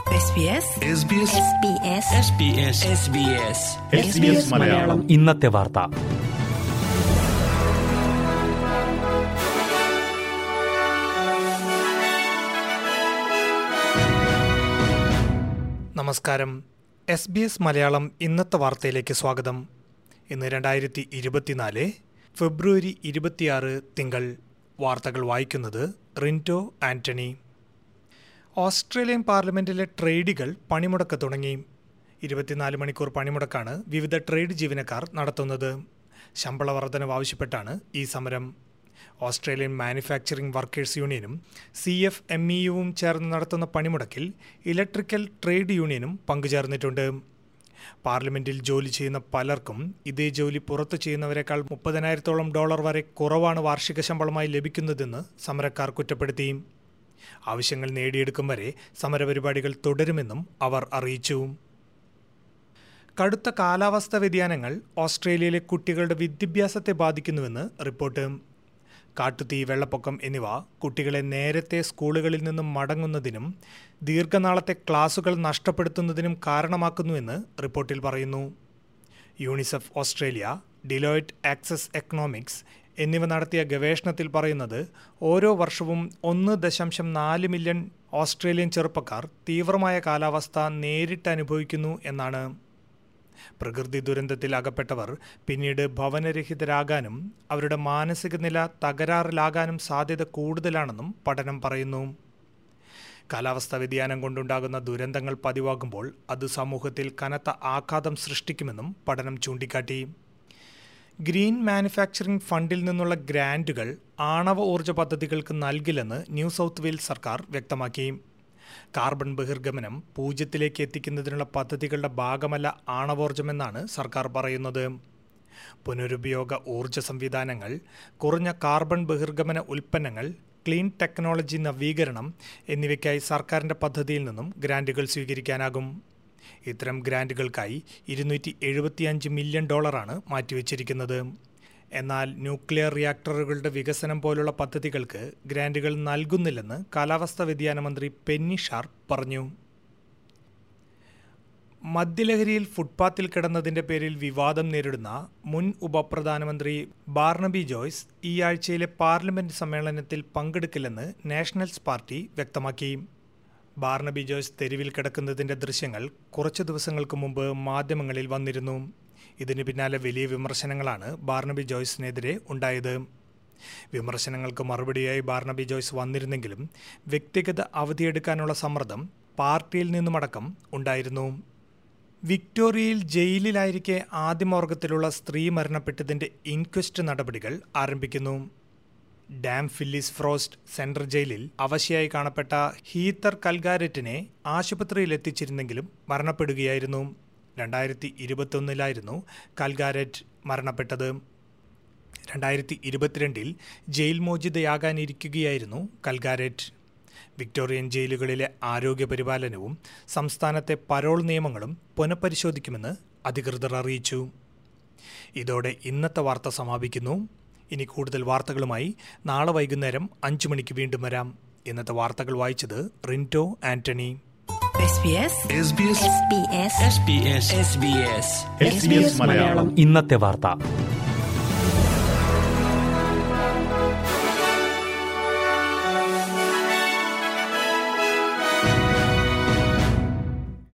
മലയാളം ഇന്നത്തെ വാർത്ത നമസ്കാരം എസ് ബി എസ് മലയാളം ഇന്നത്തെ വാർത്തയിലേക്ക് സ്വാഗതം ഇന്ന് രണ്ടായിരത്തി ഇരുപത്തിനാല് ഫെബ്രുവരി ഇരുപത്തിയാറ് തിങ്കൾ വാർത്തകൾ വായിക്കുന്നത് റിൻറ്റോ ആന്റണി ഓസ്ട്രേലിയൻ പാർലമെന്റിലെ ട്രേഡുകൾ പണിമുടക്ക് തുടങ്ങി ഇരുപത്തിനാല് മണിക്കൂർ പണിമുടക്കാണ് വിവിധ ട്രേഡ് ജീവനക്കാർ നടത്തുന്നത് ശമ്പള വർധനവ് ആവശ്യപ്പെട്ടാണ് ഈ സമരം ഓസ്ട്രേലിയൻ മാനുഫാക്ചറിംഗ് വർക്കേഴ്സ് യൂണിയനും സി എഫ് എം ഇ യുവും ചേർന്ന് നടത്തുന്ന പണിമുടക്കിൽ ഇലക്ട്രിക്കൽ ട്രേഡ് യൂണിയനും പങ്കുചേർന്നിട്ടുണ്ട് പാർലമെന്റിൽ ജോലി ചെയ്യുന്ന പലർക്കും ഇതേ ജോലി പുറത്തു ചെയ്യുന്നവരെക്കാൾ മുപ്പതിനായിരത്തോളം ഡോളർ വരെ കുറവാണ് വാർഷിക ശമ്പളമായി ലഭിക്കുന്നതെന്ന് സമരക്കാർ കുറ്റപ്പെടുത്തി ആവശ്യങ്ങൾ നേടിയെടുക്കും വരെ സമരപരിപാടികൾ തുടരുമെന്നും അവർ അറിയിച്ചു കടുത്ത കാലാവസ്ഥാ വ്യതിയാനങ്ങൾ ഓസ്ട്രേലിയയിലെ കുട്ടികളുടെ വിദ്യാഭ്യാസത്തെ ബാധിക്കുന്നുവെന്ന് റിപ്പോർട്ട് കാട്ടുതീ വെള്ളപ്പൊക്കം എന്നിവ കുട്ടികളെ നേരത്തെ സ്കൂളുകളിൽ നിന്നും മടങ്ങുന്നതിനും ദീർഘനാളത്തെ ക്ലാസുകൾ നഷ്ടപ്പെടുത്തുന്നതിനും കാരണമാക്കുന്നുവെന്ന് റിപ്പോർട്ടിൽ പറയുന്നു UNICEF Australia Deloitte Access Economics എന്നിവ നടത്തിയ ഗവേഷണത്തിൽ പറയുന്നത് ഓരോ വർഷവും ഒന്ന് ദശാംശം നാല് മില്യൺ ഓസ്ട്രേലിയൻ ചെറുപ്പക്കാർ തീവ്രമായ കാലാവസ്ഥ നേരിട്ട് അനുഭവിക്കുന്നു എന്നാണ് പ്രകൃതി ദുരന്തത്തിൽ അകപ്പെട്ടവർ പിന്നീട് ഭവനരഹിതരാകാനും അവരുടെ മാനസിക നില തകരാറിലാകാനും സാധ്യത കൂടുതലാണെന്നും പഠനം പറയുന്നു കാലാവസ്ഥാ വ്യതിയാനം കൊണ്ടുണ്ടാകുന്ന ദുരന്തങ്ങൾ പതിവാകുമ്പോൾ അത് സമൂഹത്തിൽ കനത്ത ആഘാതം സൃഷ്ടിക്കുമെന്നും പഠനം ചൂണ്ടിക്കാട്ടി ഗ്രീൻ മാനുഫാക്ചറിംഗ് ഫണ്ടിൽ നിന്നുള്ള ഗ്രാൻറ്റുകൾ ആണവ ഊർജ്ജ പദ്ധതികൾക്ക് നൽകില്ലെന്ന് ന്യൂ സൗത്ത് വെയിൽസ് സർക്കാർ വ്യക്തമാക്കി കാർബൺ ബഹിർഗമനം പൂജ്യത്തിലേക്ക് എത്തിക്കുന്നതിനുള്ള പദ്ധതികളുടെ ഭാഗമല്ല ആണവോർജ്ജമെന്നാണ് സർക്കാർ പറയുന്നത് പുനരുപയോഗ ഊർജ്ജ സംവിധാനങ്ങൾ കുറഞ്ഞ കാർബൺ ബഹിർഗമന ഉൽപ്പന്നങ്ങൾ ക്ലീൻ ടെക്നോളജി നവീകരണം എന്നിവയ്ക്കായി സർക്കാരിൻ്റെ പദ്ധതിയിൽ നിന്നും ഗ്രാൻറ്റുകൾ സ്വീകരിക്കാനാകും ഇത്തരം ഗ്രാൻറ്റുകൾക്കായി ഇരുന്നൂറ്റി എഴുപത്തിയഞ്ച് മില്യൺ ഡോളറാണ് മാറ്റിവെച്ചിരിക്കുന്നത് എന്നാൽ ന്യൂക്ലിയർ റിയാക്ടറുകളുടെ വികസനം പോലുള്ള പദ്ധതികൾക്ക് ഗ്രാൻറ്റുകൾ നൽകുന്നില്ലെന്ന് കാലാവസ്ഥാ വ്യതിയാന മന്ത്രി പെന്നി ഷാർപ്പ് പറഞ്ഞു മദ്യലഹരിയിൽ ഫുട്പാത്തിൽ കിടന്നതിന്റെ പേരിൽ വിവാദം നേരിടുന്ന മുൻ ഉപപ്രധാനമന്ത്രി ബാർണബി ജോയ്സ് ഈ ആഴ്ചയിലെ പാർലമെന്റ് സമ്മേളനത്തിൽ പങ്കെടുക്കില്ലെന്ന് നാഷണൽസ് പാർട്ടി വ്യക്തമാക്കി ബാർണബി ജോയ്സ് തെരുവിൽ കിടക്കുന്നതിന്റെ ദൃശ്യങ്ങൾ കുറച്ചു ദിവസങ്ങൾക്ക് മുമ്പ് മാധ്യമങ്ങളിൽ വന്നിരുന്നു ഇതിന് പിന്നാലെ വലിയ വിമർശനങ്ങളാണ് ബാർണബി ജോയ്സിനെതിരെ ഉണ്ടായത് വിമർശനങ്ങൾക്ക് മറുപടിയായി ബാർണബി ജോയ്സ് വന്നിരുന്നെങ്കിലും വ്യക്തിഗത അവധിയെടുക്കാനുള്ള സമ്മർദ്ദം പാർട്ടിയിൽ നിന്നുമടക്കം ഉണ്ടായിരുന്നു വിക്ടോറിയയിൽ ജയിലിലായിരിക്കെ ആദ്യമവർഗത്തിലുള്ള സ്ത്രീ മരണപ്പെട്ടതിന്റെ ഇൻക്വസ്റ്റ് നടപടികൾ ആരംഭിക്കുന്നു ഡാം ഫില്ലിസ് ഫ്രോസ്റ്റ് സെൻട്രൽ ജയിലിൽ അവശയായി കാണപ്പെട്ട ഹീത്തർ കൽഗാരറ്റിനെ ആശുപത്രിയിൽ എത്തിച്ചിരുന്നെങ്കിലും മരണപ്പെടുകയായിരുന്നു രണ്ടായിരത്തി ഇരുപത്തൊന്നിലായിരുന്നു കൽഗാരറ്റ് മരണപ്പെട്ടത് രണ്ടായിരത്തി ഇരുപത്തിരണ്ടിൽ ജയിൽ മോചിതയാകാനിരിക്കുകയായിരുന്നു കൽഗാരറ്റ് വിക്ടോറിയൻ ജയിലുകളിലെ ആരോഗ്യ പരിപാലനവും സംസ്ഥാനത്തെ പരോൾ നിയമങ്ങളും പുനഃപരിശോധിക്കുമെന്ന് അധികൃതർ അറിയിച്ചു ഇതോടെ ഇന്നത്തെ വാർത്ത സമാപിക്കുന്നു ഇനി കൂടുതൽ വാർത്തകളുമായി നാളെ വൈകുന്നേരം അഞ്ചു മണിക്ക് വീണ്ടും വരാം ഇന്നത്തെ വാർത്തകൾ വായിച്ചത് റിൻറ്റോ ആന്റണി മലയാളം ഇന്നത്തെ വാർത്ത